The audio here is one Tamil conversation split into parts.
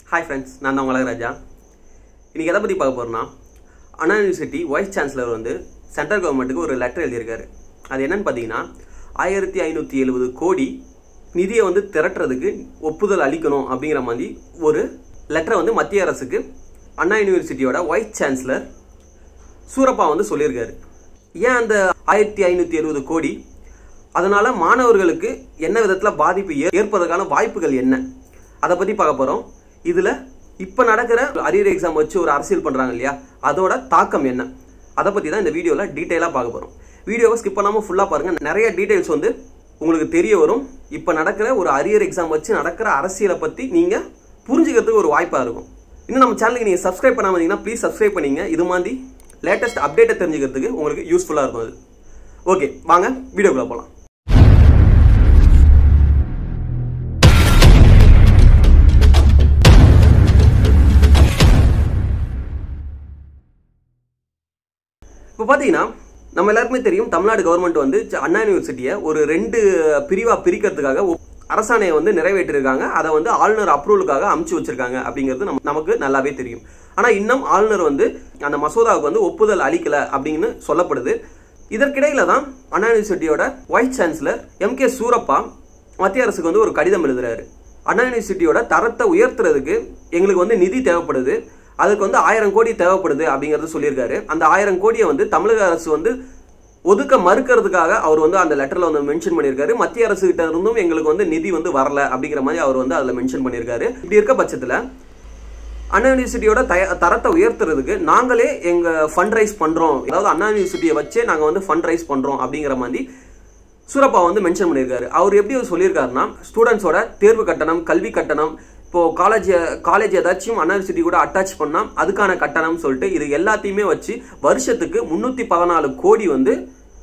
ஹாய் ஃப்ரெண்ட்ஸ் நான் தான் உங்கள் ராஜா இன்றைக்கி எதை பற்றி பார்க்க போகிறோம்னா அண்ணா யூனிவர்சிட்டி வைஸ் சான்சலர் வந்து சென்ட்ரல் கவர்மெண்ட்டுக்கு ஒரு லெட்டர் எழுதியிருக்காரு அது என்னன்னு பார்த்தீங்கன்னா ஆயிரத்தி ஐநூற்றி எழுபது கோடி நிதியை வந்து திரட்டுறதுக்கு ஒப்புதல் அளிக்கணும் அப்படிங்கிற மாதிரி ஒரு லெட்டரை வந்து மத்திய அரசுக்கு அண்ணா யூனிவர்சிட்டியோட வைஸ் சான்சலர் சூரப்பா வந்து சொல்லியிருக்காரு ஏன் அந்த ஆயிரத்தி ஐநூற்றி எழுபது கோடி அதனால மாணவர்களுக்கு என்ன விதத்தில் பாதிப்பு ஏ- ஏற்பதற்கான வாய்ப்புகள் என்ன அதை பற்றி பார்க்க போகிறோம் இதில் இப்போ நடக்கிற அரியர் எக்ஸாம் வச்சு ஒரு அரசியல் பண்ணுறாங்க இல்லையா அதோட தாக்கம் என்ன அதை பற்றி தான் இந்த வீடியோவில் டீட்டெயிலாக பார்க்க போகிறோம் வீடியோவை ஸ்கிப் பண்ணாமல் ஃபுல்லாக பாருங்கள் நிறைய டீட்டெயில்ஸ் வந்து உங்களுக்கு தெரிய வரும் இப்போ நடக்கிற ஒரு அரியர் எக்ஸாம் வச்சு நடக்கிற அரசியலை பற்றி நீங்கள் புரிஞ்சுக்கிறதுக்கு ஒரு வாய்ப்பாக இருக்கும் இன்னும் நம்ம சேனலுக்கு நீங்கள் சப்ஸ்கிரைப் பண்ணாம இருந்தீங்கன்னா ப்ளீஸ் சப்ஸ்கிரைப் பண்ணீங்க இது மாதிரி லேட்டஸ்ட் அப்டேட்டை தெரிஞ்சுக்கிறதுக்கு உங்களுக்கு யூஸ்ஃபுல்லாக இருக்கும் அது ஓகே வாங்க வீடியோக்குள்ளே போகலாம் இப்போ பார்த்தீங்கன்னா நம்ம எல்லாருக்குமே தெரியும் தமிழ்நாடு கவர்மெண்ட் வந்து ச- அண்ணா யூனிவர்சிட்டியை ஒரு ரெண்டு பிரிவாக பிரிக்கிறதுக்காக ஒ- அரசாணையை வந்து நிறைவேற்றிருக்காங்க அதை வந்து ஆளுநர் அப்ரூவலுக்காக அமுச்சு வச்சிருக்காங்க அப்படிங்கிறது நம்ம நமக்கு நல்லாவே தெரியும் ஆனால் இன்னும் ஆளுநர் வந்து அந்த மசோதாவுக்கு வந்து ஒப்புதல் அளிக்கல அப்படின்னு சொல்லப்படுது இதற்கிடையில தான் அண்ணா யூனிவர்சிட்டியோட vice chancellor M K Surappa மத்திய அரசுக்கு வந்து ஒரு கடிதம் எழுதுறாரு அண்ணா யூனிவர்சிட்டியோட தரத்தை உயர்த்துறதுக்கு எங்களுக்கு வந்து நிதி தேவைப்படுது அதுக்கு வந்து ஆயிரம் கோடி தேவைப்படுது அப்படிங்கறது சொல்லியிருக்காரு அந்த ஆயிரம் கோடியை வந்து தமிழக அரசு வந்து ஒதுக்க மறுக்கிறதுக்காக அவர் வந்து அந்த லெட்டர்ல வந்து மென்ஷன் பண்ணியிருக்காரு மத்திய அரசு கிட்ட இருந்தும் எங்களுக்கு வந்து நிதி வந்து வரல அப்படிங்கிற மாதிரி அவர் வந்து அதுல மென்ஷன் பண்ணியிருக்காரு இப்படி இருக்க பட்சத்துல அண்ணா யூனிவர்சிட்டியோட தய- தரத்தை உயர்த்துறதுக்கு நாங்களே எங்க ஃபண்ட் ரைஸ் பண்றோம் அதாவது அண்ணா யூனிவர்சிட்டியை வச்சே நாங்க வந்து ஃபண்ட் ரைஸ் பண்றோம் அப்படிங்கிற மாதிரி சூரப்பா வந்து மென்ஷன் பண்ணியிருக்காரு அவர் எப்படி சொல்லியிருக்காருன்னா ஸ்டூடெண்ட்ஸோட தேர்வு கட்டணம் கல்வி கட்டணம் இப்போ காலேஜ் காலேஜ் ஏதாச்சும் அண்ணா யூனிவர்சிட்டி கூட அட்டாச் பண்ணா அதுக்கான கட்டணம் சொல்லிட்டு இது எல்லாத்தையுமே வச்சு வருஷத்துக்கு முன்னூத்தி பதினாலு கோடி வந்து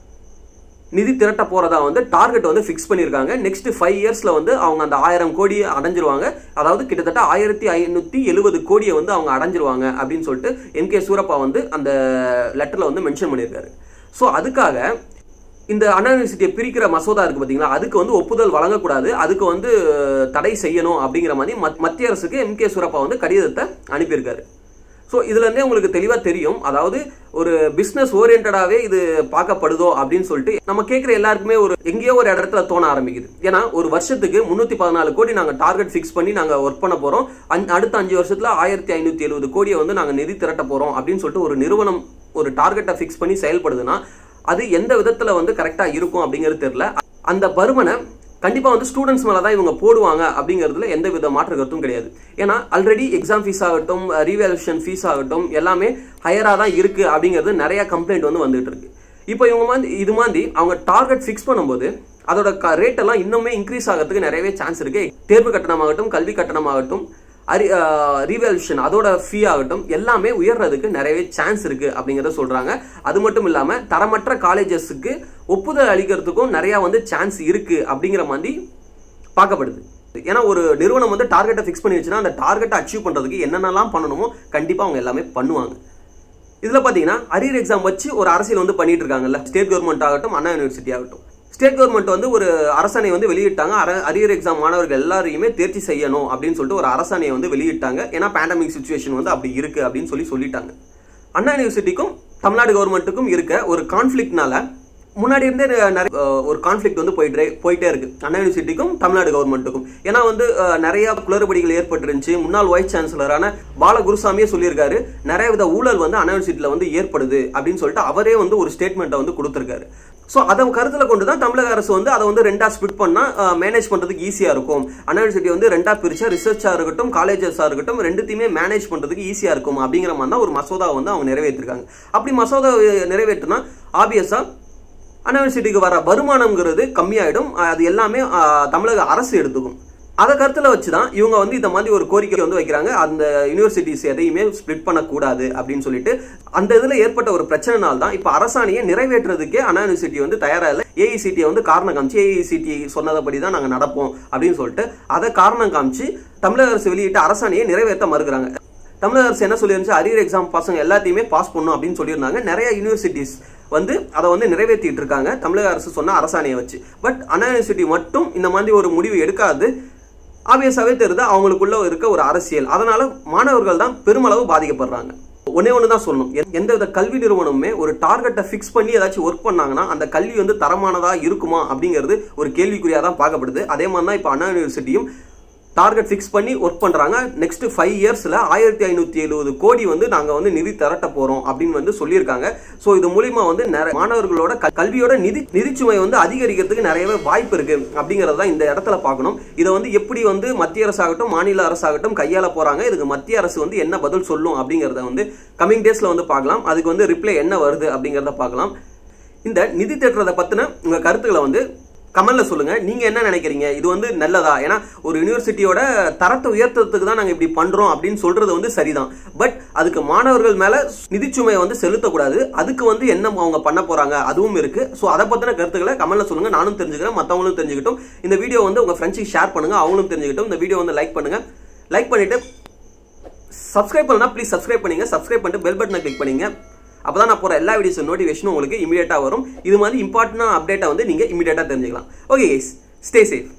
நிதி திரட்ட போறதா வந்து டார்கெட் வந்து ஃபிக்ஸ் பண்ணியிருக்காங்க நெக்ஸ்ட் ஃபைவ் இயர்ஸ்ல வந்து அவங்க அந்த ஆயிரம் கோடியை அடைஞ்சிருவாங்க அதாவது கிட்டத்தட்ட ஆயிரத்தி ஐநூத்தி எழுபது கோடியை வந்து அவங்க அடைஞ்சிருவாங்க அப்படின்னு சொல்லிட்டு எம் கே சூரப்பா வந்து அந்த லெட்டர்ல வந்து மென்ஷன் பண்ணியிருக்காரு ஸோ அதுக்காக இந்த அண்ணா யூனிவர்சிட்டியை பிரிக்கிற மசோதா இருக்கு பாத்தீங்களா அதுக்கு வந்து ஒப்புதல் வழங்கக்கூடாது அதுக்கு வந்து தடை செய்யணும் அப்படிங்கிற மாதிரி மத்- மத்திய அரசுக்கு எம் கே சூரப்பா வந்து கடிதத்தை அனுப்பியிருக்காரு ஸோ இதுல இருந்தே உங்களுக்கு தெளிவாக தெரியும் அதாவது ஒரு பிஸ்னஸ் ஓரியன்டாவே இது பார்க்கப்படுதோ அப்படின்னு சொல்லிட்டு நம்ம கேட்குற எல்லாருக்குமே ஒரு எங்கேயோ ஒரு இடத்துல தோண ஆரம்பிக்குது ஏன்னா ஒரு வருஷத்துக்கு முந்நூற்றி பதினாலு கோடி நாங்கள் டார்கெட் ஃபிக்ஸ் பண்ணி நாங்கள் ஒர்க் பண்ண போகிறோம் அடுத்த அஞ்சு வருஷத்துல ஆயிரத்தி ஐநூற்றி எழுபது கோடியை வந்து நாங்கள் நிதி திரட்ட போகிறோம் அப்படின்னு சொல்லிட்டு ஒரு நிறுவனம் ஒரு டார்கெட்டை ஃபிக்ஸ் பண்ணி செயல்படுதுன்னா அது எந்த விதத்தில் வந்து கரெக்டாக இருக்கும் அப்படிங்கிறது தெரியல அந்த பருமனை கண்டிப்பா வந்து ஸ்டூடெண்ட்ஸ் மேல தான் இவங்க போடுவாங்க அப்படிங்கிறதுல எந்த வித மாற்று கருத்தும் கிடையாது ஏன்னா ஆல்ரெடி எக்ஸாம் ஃபீஸ் ஆகட்டும் ரீவேல்யூஷன் ஃபீஸ் ஆகட்டும் எல்லாமே ஹையரா தான் இருக்கு அப்படிங்கிறது நிறைய கம்ப்ளைண்ட் வந்து வந்துட்டு இருக்கு இப்போ இவங்க மாதிரி இது மாதிரி அவங்க டார்கெட் ஃபிக்ஸ் பண்ணும்போது அதோட ரேட் எல்லாம் இன்னுமே இன்க்ரீஸ் ஆகிறதுக்கு நிறையவே சான்ஸ் இருக்கு தேர்வு கட்டணமாகட்டும் கல்வி கட்டணமாகட்டும் அரி ரீவேல்யூஷன் அதோட ஃபீ ஆகட்டும் எல்லாமே உயர்றதுக்கு நிறையவே சான்ஸ் இருக்கு அப்படிங்கறத சொல்றாங்க அது மட்டும் இல்லாம தரமற்ற காலேஜஸ்க்கு ஒப்புதல் அளிக்கிறதுக்கும் நிறைய வந்து சான்ஸ் இருக்கு அப்படிங்கிற மாதிரி பார்க்கப்படுது ஏன்னா ஒரு நிறுவனம் வந்து டார்கெட்டை ஃபிக்ஸ் பண்ணி வச்சுன்னா அந்த டார்கெட்டை அச்சீவ் பண்றதுக்கு என்னென்னலாம் பண்ணணுமோ கண்டிப்பா அவங்க எல்லாமே பண்ணுவாங்க இதுல பாத்தீங்கன்னா அரியர் எக்ஸாம் வச்சு ஒரு அரசியல் வந்து பண்ணிட்டு இருக்காங்கல்ல ஸ்டேட் கவர்மெண்ட் ஆகட்டும் அண்ணா யூனிவர்சிட்டி ஆகட்டும் ஸ்டேட் கவர்மெண்ட் வந்து ஒரு அரசாணை வந்து வெளியிட்டாங்க அர- அரியர் எக்ஸாம் மாணவர்கள் எல்லாரையுமே தேர்ச்சி செய்யணும் அப்படின்னு சொல்லிட்டு ஒரு அரசாணையை வந்து வெளியிட்டாங்க ஏன்னா பேண்டமிக் சுச்சுவேஷன் வந்து அப்படி இருக்கு அப்படின்னு சொல்லி சொல்லிட்டாங்க அண்ணா யூனிவர்சிட்டிக்கும் தமிழ்நாடு கவர்மெண்ட்டுக்கும் இருக்க ஒரு கான்ஃபிளிக்னால முன்னாடி இருந்தே நெ- நிறைய அஹ், ஒரு கான்ஃபிளிக்ட் வந்து போயிட்டே போயிட்டே இருக்கு அண்ணா யூனிவர்சிட்டிக்கும் தமிழ்நாடு கவர்மெண்ட்டுக்கும் ஏன்னா வந்து அஹ், நிறைய குளறுபடிகள் ஏற்பட்டுருந்துச்சு முன்னாள் வைஸ் சான்சலரான பாலகுருசாமியே சொல்லியிருக்காரு நிறைய வித ஊழல் வந்து அண்ணா யூனிவர்சிட்டியில வந்து ஏற்படுது அப்படின்னு சொல்லிட்டு அவரே வந்து ஒரு ஸ்டேட்மெண்ட்டை வந்து கொடுத்திருக்காரு ஸோ அதை கருத்துல கொண்டு தான் தமிழக அரசு வந்து அதை வந்து ரெண்டா ஸ்பிட் பண்ணா மேனேஜ் பண்றதுக்கு ஈஸியா இருக்கும் அண்ணா யூனிவர்சிட்டி வந்து ரெண்டா பிரிச்சா ரிசர்ச்சா இருக்கட்டும் காலேஜஸா இருக்கட்டும் ரெண்டுத்தையுமே மேனேஜ் பண்றதுக்கு ஈஸியா இருக்கும் அப்படிங்கிற மாதிரி தான் ஒரு மசோதா வந்து அவங்க நிறைவேற்றிருக்காங்க அப்படி மசோதா நிறைவேற்றினா ஆப்வியஸா அண்ணா யூனிவர்சிட்டிக்கு வர வருமானம்ங்கிறது கம்மியாயிடும் அது எல்லாமே ஆஹ், தமிழக அரசு எடுத்துக்கும் அதை கருத்துல வச்சு தான் இவங்க வந்து இந்த மாதிரி ஒரு கோரிக்கை வந்து வைக்கிறாங்க அந்த யூனிவர்சிட்டிஸ் எதையுமே ஸ்ப்ளிட் பண்ணக்கூடாது அப்படின்னு சொல்லிட்டு அந்த இதுல ஏற்பட்ட ஒரு பிரச்சனைனால தான் இப்போ அரசாணையை நிறைவேற்றுறதுக்கே அண்ணா யூனிவர்சிட்டி வந்து தயாரா இல்லை ஏஐசிடியை வந்து காரணம் காமிச்சு ஏஐசிடி சொன்னதைப்படி தான் நாங்கள் நடப்போம் அப்படின்னு சொல்லிட்டு அதை காரணம் காமிச்சு தமிழக அரசு வெளியிட்ட அரசாணையை நிறைவேற்ற மறுக்கிறாங்க தமிழக அரசு என்ன சொல்லியிருந்துச்சு அரியர் எக்ஸாம் பசங்க எல்லாத்தையுமே பாஸ் பண்ணும் அப்படின்னு சொல்லியிருந்தாங்க நிறைய யூனிவர்சிட்டிஸ் வந்து அதை வந்து நிறைவேற்றிட்டு இருக்காங்க தமிழக அரசு சொன்ன அரசாணையை வச்சு பட் அண்ணா யூனிவர்சிட்டி மட்டும் இந்த மாதிரி ஒரு முடிவு எடுக்காது ஆப்வியஸாவே தெரியுது அவங்களுக்குள்ள இருக்க ஒரு அரசியல் அதனால மாணவர்கள் தான் பெருமளவு பாதிக்கப்படுறாங்க ஒன்னே ஒன்று தான் சொல்லணும் எந்த- எந்தவித கல்வி நிறுவனமுமே ஒரு டார்கெட்டை ஃபிக்ஸ் பண்ணி ஏதாச்சும் ஒர்க் பண்ணாங்கன்னா அந்த கல்வி வந்து தரமானதா இருக்குமா அப்படிங்கிறது ஒரு கேள்விக்குறியாக தான் பார்க்கப்படுது அதே மாதிரி தான் இப்போ அண்ணா யூனிவர்சிட்டியும் டார்கெட் ஃபிக்ஸ் பண்ணி ஒர்க் பண்றாங்க நெக்ஸ்ட் ஃபைவ் இயர்ஸ்ல ஆயிரத்தி ஐநூத்தி எழுபது கோடி வந்து நாங்க வந்து நிதி திரட்ட போறோம் அப்படின்னு வந்து சொல்லியிருக்காங்க ஸோ இது மூலியமா வந்து நிறைய மாணவர்களோட க- கல்வியோட நிதி நிதிச்சுமை வந்து அதிகரிக்கிறதுக்கு நிறையவே வாய்ப்பு இருக்கு அப்படிங்கறத தான் இந்த இடத்துல பார்க்கணும் இதை வந்து எப்படி வந்து மத்திய அரசாகட்டும் மாநில அரசாகட்டும் கையாள போறாங்க இதுக்கு மத்திய அரசு வந்து என்ன பதில் சொல்லும் அப்படிங்கறத வந்து கமிங் டேஸ்ல வந்து பார்க்கலாம் அதுக்கு வந்து ரிப்ளை என்ன வருது அப்படிங்கறத பார்க்கலாம் இந்த நிதி திரட்டுறதை பத்தின உங்க கருத்துக்களை வந்து கமெண்ட்ல சொல்லுங்க நீங்க என்ன நினைக்கிறீங்க இது வந்து நல்லதா ஏன்னா ஒரு யூனிவர்சிட்டியோட தரத்தை உயர்த்துறதுக்கு தான் நாங்க இப்படி பண்றோம் அப்படின்னு சொல்றது வந்து சரிதான் பட் அதுக்கு மாணவர்கள் மேல நிதிச்சுமையை வந்து செலுத்தக்கூடாது அதுக்கு வந்து என்ன அவங்க பண்ண போறாங்க அதுவும் இருக்கு ஸோ அதை பத்தின கருத்துக்களை கமெண்ட்ல சொல்லுங்க நானும் தெரிஞ்சுக்கிறேன் மத்தவங்களும் தெரிஞ்சுக்கிட்டும் இந்த வீடியோ வந்து உங்க ஃப்ரெண்ட்ஸுக்கு ஷேர் பண்ணுங்க அவங்களும் தெரிஞ்சுக்கிட்டும் இந்த வீடியோ வந்து லைக் பண்ணுங்க லைக் பண்ணிட்டு சப்ஸ்கிரைப் பண்ணலாம் ப்ளீஸ் சப்ஸ்கிரைப் பண்ணுங்க சப்ஸ்கிரைப் பண்ணிட்டு பெல் பட்டனை கிளிக் பண்ணுங்க அப்பதான் நான் போற எல்லா வீடியோஸ் நோட்டிஃபிகேஷனும் உங்களுக்கு இமீடியட்டா வரும் இது மாதிரி இம்பார்ட்டன்ட் அப்டேட்டை வந்து நீங்க இமீடியட்டா தெரிஞ்சுக்கலாம் ஓகே கைஸ் ஸ்டே சேஃப்